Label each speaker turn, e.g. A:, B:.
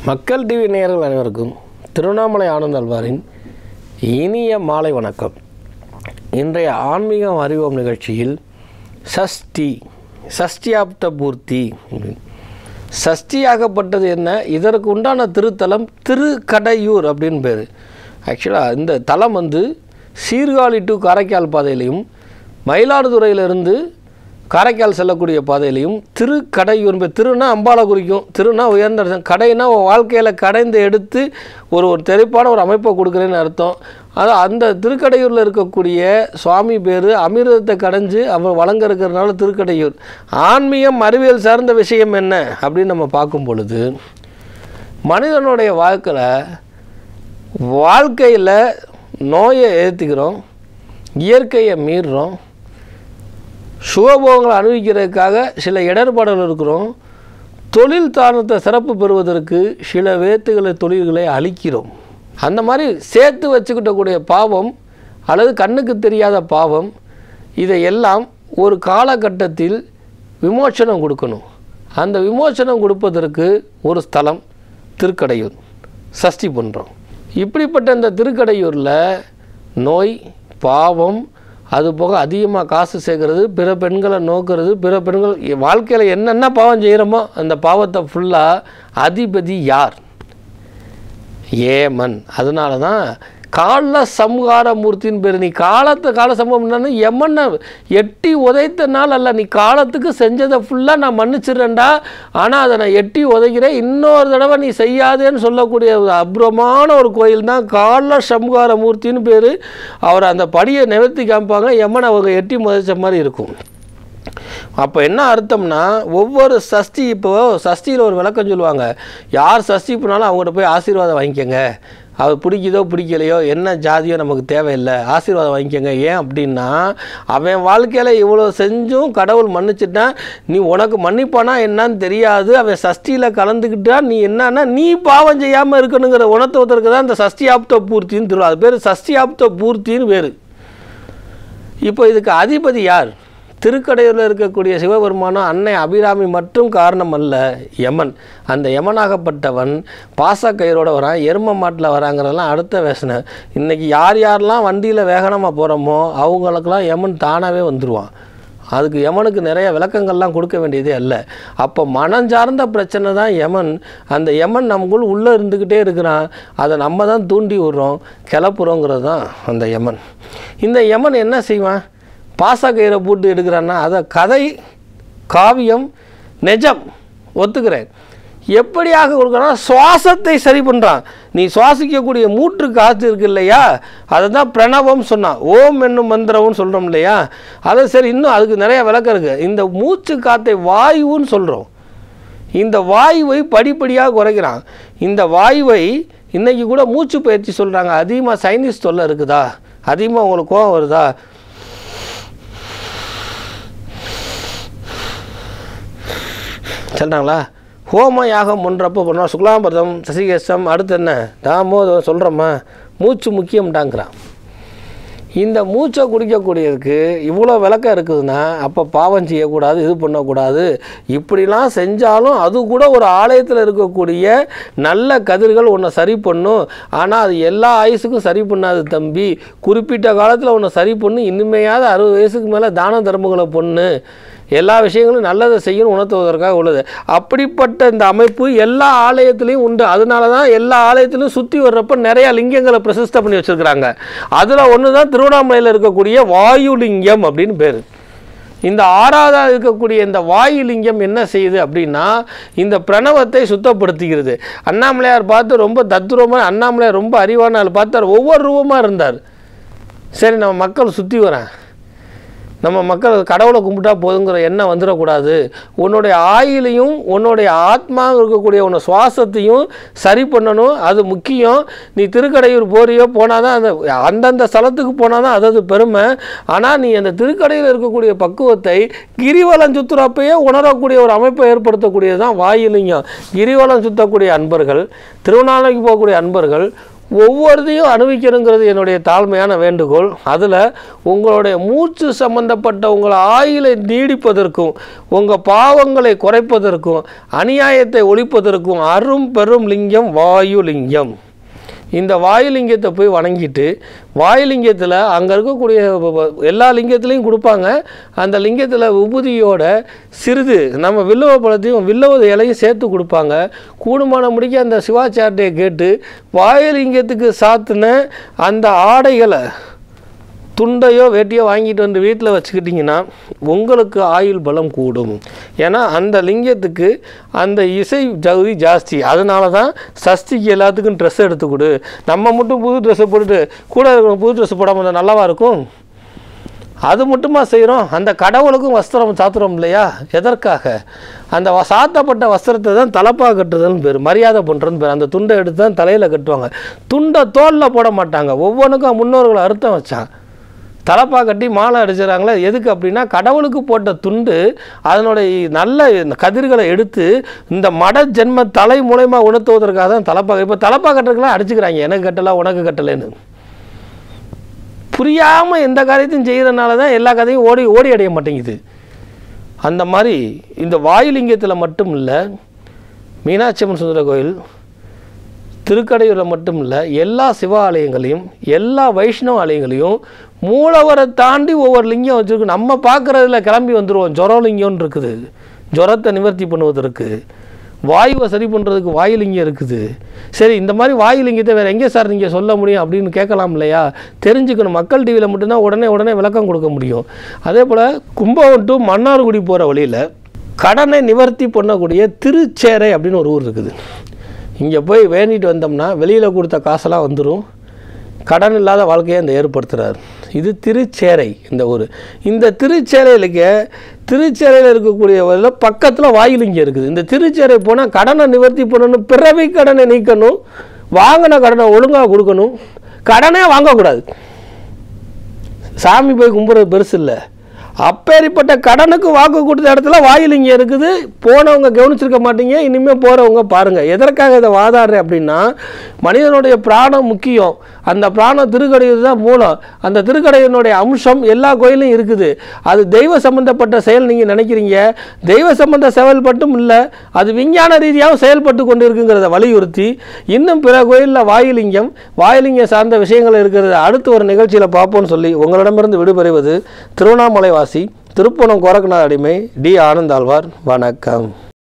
A: மக்கள் டிவி நேயர்கள் அனைவருக்கும் திருவண்ணாமலை ஆனந்த் அல்வாரின் இனிய மாலை வணக்கம் இன்றைய ஆன்மீகம் அறிவோம் நிகழ்ச்சியில் சஷ்டி சஷ்டியாப்த பூர்த்தி சஷ்டியாகப்பட்டது என்ன இதற்கு உண்டான திருத்தலம் திருக்கடையூர் அப்படின்னு பேர் ஆக்சுவலாக இந்த தலம் வந்து சீர்காழி டு காரைக்கால் பாதையிலையும் மயிலாடுதுறையிலிருந்து காரைக்கால் செல்லக்கூடிய பாதையிலையும் திருக்கடையூர் பேர் திருனா அம்பாலை குறிக்கும் திருனா உயர்ந்த இடத்துல. கடைனா உன் வாழ்க்கையில் கடைந்து எடுத்து ஒரு ஒரு தெளிப்பான ஒரு அமைப்பை கொடுக்குறேன்னு அர்த்தம் அது அந்த திருக்கடையூரில் இருக்கக்கூடிய சுவாமி பேர் அமிர்தத்தை கடைஞ்சு அவர் வழங்க இருக்கிறதுனால திருக்கடையூர் ஆன்மீகம் அறிவியல் சார்ந்த விஷயம் என்ன அப்படின்னு நம்ம பார்க்கும் பொழுது மனிதனுடைய வாழ்க்கையில் வாழ்க்கையில் நோயை ஏற்றுக்கிறோம் இயற்கையை மீறுறோம் சுகபோகங்களை அனுபவிக்கிறதுக்காக சில இடர்பாடுகள் இருக்கிறோம் தொழில் தானத்தை சிறப்பு பெறுவதற்கு சில வேத்துகளை தொழில்களை அழிக்கிறோம் அந்த மாதிரி சேர்த்து வச்சுக்கிட்டக்கூடிய பாவம் அல்லது கண்ணுக்கு தெரியாத பாவம் இதையெல்லாம் ஒரு காலகட்டத்தில் விமோசனம் கொடுக்கணும் அந்த விமோசனம் கொடுப்பதற்கு ஒரு ஸ்தலம் திருக்கடையூர் சஷ்டி பண்ணுறோம் இப்படிப்பட்ட இந்த திருக்கடையூரில் நோய் பாவம் அது போக அதிகமாக காசு சேர்க்கறது பிற பெண்களை நோக்கிறது பிற பெண்கள் வாழ்க்கையில் என்னென்ன பாவம் செய்கிறோமோ அந்த பாவத்தை ஃபுல்லாக அதிபதி யார் ஏமன் அதனால தான் கால சம்ஹார மூர்த்தின்னு பேர் நீ காலத்தை கால சம்பவம்னா எமனை எட்டி உதைத்த நாள் அல்ல நீ காலத்துக்கு செஞ்சதை ஃபுல்லாக நான் மன்னிச்சிடுறேன்டா ஆனால் அதை நான் எட்டி உதைக்கிறேன் இன்னொரு தடவை நீ செய்யாதேன்னு சொல்லக்கூடிய ஒரு அபூர்வமான ஒரு கோயில் தான் கால சம்ஹார மூர்த்தின்னு பேர் அவர் அந்த படியை நிவர்த்தி காமிப்பாங்க எமனை அவங்க எட்டி உதைச்ச மாதிரி இருக்கும் அப்போ என்ன அர்த்தம்னா ஒவ்வொரு சஷ்டி இப்போ சஷ்டியில் ஒரு விளக்கம் சொல்லுவாங்க யார் சஷ்டி பண்ணாலும் அவங்ககிட்ட போய் ஆசீர்வாதம் வாங்கிக்கோங்க அவர் பிடிக்குதோ பிடிக்கலையோ என்ன ஜாதியோ நமக்கு தேவையில்லை ஆசீர்வாதம் வாங்கிக்கோங்க ஏன் அப்படின்னா அவன் வாழ்க்கையில் இவ்வளோ செஞ்சும் கடவுள் மன்னிச்சிட்டான் நீ உனக்கு மன்னிப்பானா என்னன்னு தெரியாது அவன் சஷ்டியில் கலந்துக்கிட்டா நீ என்னன்னா நீ பாவம் செய்யாமல் இருக்கணுங்கிற உணர்த்துவதற்கு தான் இந்த சஷ்டியாப்த பூர்த்தின்னு திருவிழா அது பேர் சஷ்டியாப்த பூர்த்தின்னு பேர் இப்போ இதுக்கு அதிபதி யார் திருக்கடையூரில் இருக்கக்கூடிய சிவபெருமானும் அன்னை அபிராமி மட்டும் காரணம் அல்ல யமன் அந்த யமனாகப்பட்டவன் பாசக்கயிறோட வரான் எரும மாட்டில் வராங்கிறதெல்லாம் அடுத்த வேசனை இன்றைக்கி யார் யாரெல்லாம் வண்டியில் வேகனமாக போகிறோமோ அவங்களுக்கெல்லாம் யமன் தானாகவே வந்துடுவான் அதுக்கு யமனுக்கு நிறைய விளக்கங்கள்லாம் கொடுக்க வேண்டியதே அல்ல அப்போ மனம் சார்ந்த பிரச்சனை தான் யமன் அந்த யமன் நமக்குள் உள்ளே இருந்துக்கிட்டே இருக்கிறான் அதை நம்ம தான் தூண்டி விடுறோம் கிளப்புறோங்கிறது தான் அந்த யமன் இந்த யமன் என்ன செய்வான் பாசக்கயிறை போட்டு எடுக்கிறான்னா அதை கதை காவியம் நிஜம் ஒத்துக்கிறேன் எப்படியாக கொடுக்குறான் சுவாசத்தை சரி பண்ணுறான் நீ சுவாசிக்கக்கூடிய மூன்று காற்று இருக்கு இல்லையா அதை தான் பிரணவம் சொன்னான் ஓம் என்னும் மந்திரம்னு சொல்கிறோம் இல்லையா அதை சரி இன்னும் அதுக்கு நிறைய விளக்கம் இருக்குது இந்த மூச்சு காற்றை வாயுன்னு சொல்கிறோம் இந்த வாயுவை படிப்படியாக குறைக்கிறான் இந்த வாயுவை இன்றைக்கி கூட மூச்சு பயிற்சி சொல்கிறாங்க அதிகமாக சைனீஸ் தொல்லை இருக்குதா அதிகமாக உங்களுக்கு கோவம் வருதா சொல்கிறாங்களா ஹோம யாகம் பண்ணுறப்போ பண்ணோம் சுக்லாம்பரதம் சசிகேசம் அடுத்து என்ன தாமோ சொல்கிறோமா மூச்சு முக்கியம்டாங்கிறான் இந்த மூச்சை குடிக்கக்கூடியதுக்கு இவ்வளோ விளக்கம் இருக்குதுன்னா அப்போ பாவம் செய்யக்கூடாது இது பண்ணக்கூடாது இப்படிலாம் செஞ்சாலும் அது கூட ஒரு ஆலயத்தில் இருக்கக்கூடிய நல்ல கதிர்கள் உன்னை சரி பண்ணும் ஆனால் அது எல்லா ஆயுசுக்கும் சரி பண்ணாது தம்பி குறிப்பிட்ட காலத்தில் உன்னை சரி பண்ணு இனிமையாவது அறுபது வயசுக்கு மேலே தான தர்மங்களை பொண்ணு எல்லா விஷயங்களும் நல்லதை செய்யணும் உணர்த்துவதற்காக உள்ளது அப்படிப்பட்ட இந்த அமைப்பு எல்லா ஆலயத்துலேயும் உண்டு அதனால தான் எல்லா ஆலயத்திலையும் சுற்றி வர்றப்ப நிறைய லிங்கங்களை பிரசிஷ்டை பண்ணி வச்சுருக்கிறாங்க அதில் ஒன்று தான் திருவண்ணாமலையில் இருக்கக்கூடிய வாயுலிங்கம் அப்படின்னு பேர் இந்த ஆறாவதாக இருக்கக்கூடிய இந்த வாயுலிங்கம் என்ன செய்யுது அப்படின்னா இந்த பிரணவத்தை சுத்தப்படுத்துகிறது அண்ணாமலையார் பார்த்து ரொம்ப தத்துரமாக அண்ணாமலையார் ரொம்ப அறிவான ஆள் பார்த்தார் ஒவ்வொரு ரூபமாக இருந்தார் சரி நம்ம மக்கள் சுற்றி வரேன் நம்ம மக்கள் கடவுளை கும்பிட்டா போதுங்கிற எண்ணம் வந்துடக்கூடாது உன்னுடைய ஆயிலையும் உன்னுடைய ஆத்மா இருக்கக்கூடிய உன்னை சுவாசத்தையும் சரி பண்ணணும் அது முக்கியம் நீ திருக்கடையூர் போறியோ போனால் தான் அந்த அந்தந்த ஸ்தலத்துக்கு போனால் தான் அதது பெருமை ஆனால் நீ அந்த திருக்கடையில் இருக்கக்கூடிய பக்குவத்தை கிரிவலம் சுற்றுறப்பயே உணரக்கூடிய ஒரு அமைப்பை ஏற்படுத்தக்கூடியது தான் வாயிலிங்கம் கிரிவலம் சுற்றக்கூடிய அன்பர்கள் திருவண்ணாமலைக்கு போகக்கூடிய அன்பர்கள் ஒவ்வொருத்தையும் அனுபவிக்கணுங்கிறது என்னுடைய தாழ்மையான வேண்டுகோள் அதில் உங்களுடைய மூச்சு சம்பந்தப்பட்ட உங்கள் ஆயுளை நீடிப்பதற்கும் உங்கள் பாவங்களை குறைப்பதற்கும் அநியாயத்தை ஒழிப்பதற்கும் அரும் பெரும் லிங்கம் வாயு லிங்கம் இந்த வாயுலிங்கத்தை போய் வணங்கிட்டு வாயுலிங்கத்தில் அங்கே இருக்கக்கூடிய வ- வ- எல்லா லிங்கத்துலேயும் கொடுப்பாங்க அந்த லிங்கத்தில் விபூதியோட சிறிது நம்ம வில்லுவ பழத்தையும் வில்லுவ இலையும் சேர்த்து கொடுப்பாங்க கூடுமான முடிக்க அந்த சிவாச்சாரியை கேட்டு வாயுலிங்கத்துக்கு சாத்தின அந்த ஆடைகளை துண்டையோ வேட்டியோ வாங்கிட்டு வந்து வீட்டில் வச்சுக்கிட்டிங்கன்னா உங்களுக்கு ஆயுள் பலம் கூடும் ஏன்னா அந்த லிங்கத்துக்கு அந்த இசை தகுதி ஜாஸ்தி அதனால தான் சஷ்டிக்கு எல்லாத்துக்கும் ட்ரெஸ் எடுத்து கொடு நம்ம மட்டும் புது ட்ரெஸ்ஸை போட்டுட்டு கூட இருக்கிற புது ட்ரெஸ் போடாமல் இருந்தா நல்லாவா இருக்கும் அது மட்டுமா செய்கிறோம் அந்த கடவுளுக்கும் வஸ்திரம் சாத்துறோம் இல்லையா எதற்காக அந்த வ- சாத்தப்பட்ட வஸ்திரத்தை தான் தலப்பா கட்டுறதுன்னு பேர் மரியாதை பண்ணுறதுன்னு பேர் அந்த துண்டை எடுத்து தான் தலையில் கட்டுவாங்க துண்டை தோலில் போட மாட்டாங்க ஒவ்வொன்றுக்கும் முன்னோர்கள் அர்த்தம் வச்சான் தலப்பா கட்டி மாலை அடிச்சிடறாங்களே எதுக்கு அப்படின்னா கடவுளுக்கு போட்ட துண்டு அதனுடைய நல்ல கதிர்களை எடுத்து இந்த மட ஜென்ம தலை மூலயமா உணர்த்துவதற்காக தான் தலப்பா இப்போ தலப்பா கட்டுறதுக்கெல்லாம் அடிச்சுக்கிறாங்க எனக்கு கட்டலை உனக்கு கட்டலைன்னு புரியாமல் எந்த காரியத்தையும் செய்கிறதுனால தான் எல்லா கதையும் ஓடி ஓடி அடைய மாட்டேங்குது அந்த மாதிரி இந்த வாயுலிங்கத்தில் மட்டும் இல்லை மீனாட்சி அம்மன் சுந்தர கோயில் திருக்கடையூரில் மட்டும் இல்லை எல்லா சிவ ஆலயங்களையும் எல்லா வைஷ்ணவ ஆலயங்களையும் மூலவரை தாண்டி ஒவ்வொரு லிங்கம் வச்சுருக்கு நம்ம பார்க்குறதுல கிளம்பி வந்துடுவோம் ஜுரம் லிங்கம்னு இருக்குது ஜுரத்தை நிவர்த்தி பண்ணுவதற்கு வாயுவை சரி பண்ணுறதுக்கு வாயுலிங்கம் இருக்குது சரி இந்த மாதிரி வாயுலிங்கத்தை வேறு எங்கே சார் நீங்கள் சொல்ல முடியும் அப்படின்னு கேட்கலாம் இல்லையா தெரிஞ்சுக்கணும் மக்கள் டிவியில் மட்டும்தான் உடனே உடனே விளக்கம் கொடுக்க முடியும் அதே போல் கும்பகோணம் டு மன்னார்குடி போகிற வழியில் கடனை நிவர்த்தி பண்ணக்கூடிய திருச்சேரை அப்படின்னு ஒரு ஊர் இருக்குது இங்கே போய் வேண்டிட்டு வந்தோம்னா வெளியில் கொடுத்த காசெல்லாம் வந்துடும் கடன் இல்லாத வாழ்க்கையை அந்த ஏற்படுத்துகிறார் இது திருச்சேரை இந்த ஊர் இந்த திருச்சேரையிலுக்கு திருச்சேரையில் இருக்கக்கூடிய பக்கத்தில் வாயிலிங்கம் இருக்குது இந்த திருச்சேரை போனால் கடனை நிவர்த்தி பண்ணணும் பிறவி கடனை நீக்கணும் வாங்கின கடனை ஒழுங்காக கொடுக்கணும் கடனே வாங்கக்கூடாது சாமி போய் கும்பிட்றது பெருசு இல்லை அப்பேற்பட்ட கடனுக்கு வாக்கு கொடுத்த இடத்துல வாயிலிங்க இருக்குது போனவங்க கவனிச்சிருக்க மாட்டீங்க இனிமேல் போகிறவங்க பாருங்கள் எதற்காக இதை வாதாடுறேன் அப்படின்னா மனிதனுடைய பிராணம் முக்கியம் அந்த பிராணம் திருக்கடையூர் தான் மூலம் அந்த திருக்கடையூரினுடைய அம்சம் எல்லா கோயிலும் இருக்குது அது தெய்வ சம்பந்தப்பட்ட செயல் நீங்கள் நினைக்கிறீங்க தெய்வ சம்பந்த செயல் மட்டும் இல்லை அது விஞ்ஞான ரீதியாகவும் செயல்பட்டு கொண்டு இருக்குங்கிறத வலியுறுத்தி இன்னும் பிற கோயிலில் வாயுலிங்கம் வாயுலிங்கம் சார்ந்த விஷயங்கள் இருக்கிறத அடுத்து ஒரு நிகழ்ச்சியில் பார்ப்போம்னு சொல்லி உங்களிடமிருந்து விடுபெறுவது திருவண்ணாமலை வாசி திருப்பணம் கோரக்கநாத அடிமை டி ஆனந்தாழ்வார் வணக்கம்